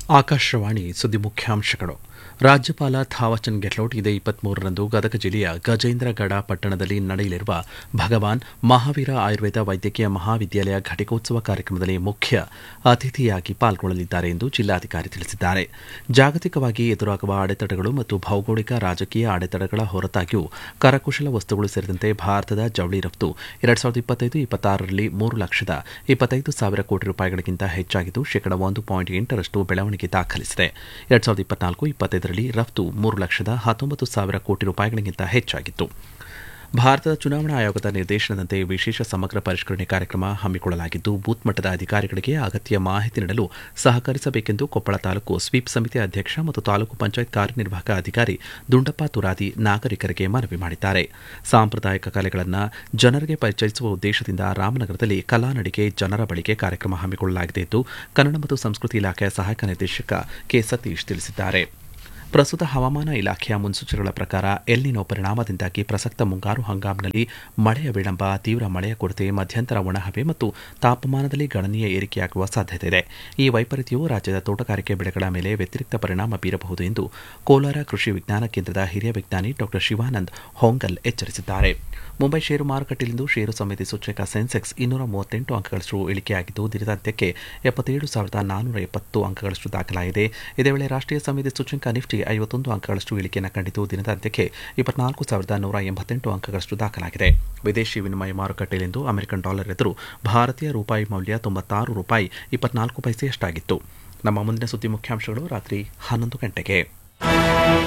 ಆಕಾಶವಾಣಿ ಸುದ್ದಿ ಮುಖ್ಯಾಂಶಗಳು ರಾಜ್ಯಪಾಲ ಥಾವರ್ಚಂದ್ ಗೆಹ್ಲೋಟ್ ಇದೇ ಇಪ್ಪತ್ಮೂರರಂದು ಗದಗ ಜಿಲ್ಲೆಯ ಗಜೇಂದ್ರಗಡ ಪಟ್ಟಣದಲ್ಲಿ ನಡೆಯಲಿರುವ ಭಗವಾನ್ ಮಹಾವೀರ ಆಯುರ್ವೇದ ವೈದ್ಯಕೀಯ ಮಹಾವಿದ್ಯಾಲಯ ಘಟಿಕೋತ್ಸವ ಕಾರ್ಯಕ್ರಮದಲ್ಲಿ ಮುಖ್ಯ ಅತಿಥಿಯಾಗಿ ಪಾಲ್ಗೊಳ್ಳಲಿದ್ದಾರೆ ಎಂದು ಜಿಲ್ಲಾಧಿಕಾರಿ ತಿಳಿಸಿದ್ದಾರೆ ಜಾಗತಿಕವಾಗಿ ಎದುರಾಗುವ ಅಡೆತಡೆಗಳು ಮತ್ತು ಭೌಗೋಳಿಕ ರಾಜಕೀಯ ಅಡೆತಡೆಗಳ ಹೊರತಾಗಿಯೂ ಕರಕುಶಲ ವಸ್ತುಗಳು ಸೇರಿದಂತೆ ಭಾರತದ ಜವಳಿ ರಫ್ತು ಎರಡ್ ಸಾವಿರದ ಇಪ್ಪತ್ತೈದು ಇಪ್ಪತ್ತಾರರಲ್ಲಿ ಮೂರು ಲಕ್ಷದ ಇಪ್ಪತ್ತೈದು ಸಾವಿರ ಕೋಟಿ ರೂಪಾಯಿಗಳಿಗಿಂತ ಹೆಚ್ಚಾಗಿದ್ದು ಶೇಕಡ ಒಂದು ಪಾಯಿಂಟ್ ಎಂಟರಷ್ಟು ಬೆಳವಣಿಗೆ ದಾಖಲಿಸಿದೆ ಎರಡ್ ಸಾವಿರದ ಇಪ್ಪತ್ನಾಲ್ಕು ಇಪ್ಪತ್ತೈದರಲ್ಲಿ ರಫ್ತು ಮೂರು ಲಕ್ಷದ ಹತ್ತೊಂಬತ್ತು ಸಾವಿರ ಕೋಟಿ ರೂಪಾಯಿಗಳಿಗಿಂತ ಹೆಚ್ಚಾಗಿತ್ತು ಭಾರತದ ಚುನಾವಣಾ ಆಯೋಗದ ನಿರ್ದೇಶನದಂತೆ ವಿಶೇಷ ಸಮಗ್ರ ಪರಿಷ್ಕರಣೆ ಕಾರ್ಯಕ್ರಮ ಹಮ್ಮಿಕೊಳ್ಳಲಾಗಿದ್ದು ಬೂತ್ ಮಟ್ಟದ ಅಧಿಕಾರಿಗಳಿಗೆ ಅಗತ್ಯ ಮಾಹಿತಿ ನೀಡಲು ಸಹಕರಿಸಬೇಕೆಂದು ಕೊಪ್ಪಳ ತಾಲೂಕು ಸ್ವೀಪ್ ಸಮಿತಿ ಅಧ್ಯಕ್ಷ ಮತ್ತು ತಾಲೂಕು ಪಂಚಾಯತ್ ಕಾರ್ಯನಿರ್ವಾಹಕ ಅಧಿಕಾರಿ ದುಂಡಪ್ಪ ತುರಾದಿ ನಾಗರಿಕರಿಗೆ ಮನವಿ ಮಾಡಿದ್ದಾರೆ ಸಾಂಪ್ರದಾಯಿಕ ಕಲೆಗಳನ್ನು ಜನರಿಗೆ ಪರಿಚಯಿಸುವ ಉದ್ದೇಶದಿಂದ ರಾಮನಗರದಲ್ಲಿ ಕಲಾನಡಿಗೆ ಜನರ ಬಳಿಗೆ ಕಾರ್ಯಕ್ರಮ ಹಮ್ಮಿಕೊಳ್ಳಲಾಗಿದೆ ಎಂದು ಕನ್ನಡ ಮತ್ತು ಸಂಸ್ಕೃತಿ ಇಲಾಖೆಯ ಸಹಾಯಕ ನಿರ್ದೇಶಕ ಕೆ ಸತೀಶ್ ತಿಳಿಸಿದ್ದಾರೆ ಪ್ರಸ್ತುತ ಹವಾಮಾನ ಇಲಾಖೆಯ ಮುನ್ಸೂಚನೆಗಳ ಪ್ರಕಾರ ಎಲ್ನಿನೋ ಪರಿಣಾಮದಿಂದಾಗಿ ಪ್ರಸಕ್ತ ಮುಂಗಾರು ಹಂಗಾಮಿನಲ್ಲಿ ಮಳೆಯ ವಿಳಂಬ ತೀವ್ರ ಮಳೆಯ ಕೊರತೆ ಮಧ್ಯಂತರ ಒಣಹವೆ ಮತ್ತು ತಾಪಮಾನದಲ್ಲಿ ಗಣನೀಯ ಏರಿಕೆಯಾಗುವ ಸಾಧ್ಯತೆ ಇದೆ ಈ ವೈಪರೀತ್ಯವು ರಾಜ್ಯದ ತೋಟಗಾರಿಕೆ ಬೆಳೆಗಳ ಮೇಲೆ ವ್ಯತಿರಿಕ್ತ ಪರಿಣಾಮ ಬೀರಬಹುದು ಎಂದು ಕೋಲಾರ ಕೃಷಿ ವಿಜ್ಞಾನ ಕೇಂದ್ರದ ಹಿರಿಯ ವಿಜ್ಞಾನಿ ಡಾ ಶಿವಾನಂದ್ ಹೊಂಗಲ್ ಎಚ್ಚರಿಸಿದ್ದಾರೆ ಮುಂಬೈ ಷೇರು ಮಾರುಕಟ್ಟೆಯಲ್ಲಿಂದು ಷೇರು ಸಮಿತಿ ಸೂಚಕ ಸೆನ್ಸೆಕ್ಸ್ ಇನ್ನೂರ ಮೂವತ್ತೆಂಟು ಅಂಕಗಳಷ್ಟು ಇಳಿಕೆಯಾಗಿದ್ದು ದಿನದಾಂತ್ಯಕ್ಕೆ ಎಪ್ಪತ್ತೇಳು ಸಾವಿರದ ನಾನ್ನೂರ ಎಪ್ಪತ್ತು ಅಂಕಗಳಷ್ಟು ದಾಖಲಾಗಿದೆ ಇದೇ ವೇಳೆ ರಾಷ್ಟ್ರೀಯ ಸಮಿತಿ ಸೂಚಕ ನಿಫ್ಟಿ ಐವತ್ತೊಂದು ಅಂಕಗಳಷ್ಟು ಇಳಿಕೆಯನ್ನು ಕಂಡಿದ್ದು ದಿನದಾಂತ್ಯಕ್ಕೆ ಇಪ್ಪತ್ನಾಲ್ಕು ಸಾವಿರದ ನೂರ ಎಂಬತ್ತೆಂಟು ಅಂಕಗಳಷ್ಟು ದಾಖಲಾಗಿದೆ ವಿದೇಶಿ ವಿನಿಮಯ ಮಾರುಕಟ್ಟೆಯಲ್ಲಿಂದು ಅಮೆರಿಕನ್ ಡಾಲರ್ ಎದುರು ಭಾರತೀಯ ರೂಪಾಯಿ ಮೌಲ್ಯ ತೊಂಬತ್ತಾರು ರೂಪಾಯಿ ಇಪ್ಪತ್ನಾಲ್ಕು ಪೈಸೆಯಷ್ಟಾಗಿತ್ತು ನಮ್ಮ ಮುಂದಿನ ಸುದ್ದಿ ಮುಖ್ಯಾಂಶಗಳು ರಾತ್ರಿ ಹನ್ನೊಂದು ಗಂಟೆಗೆ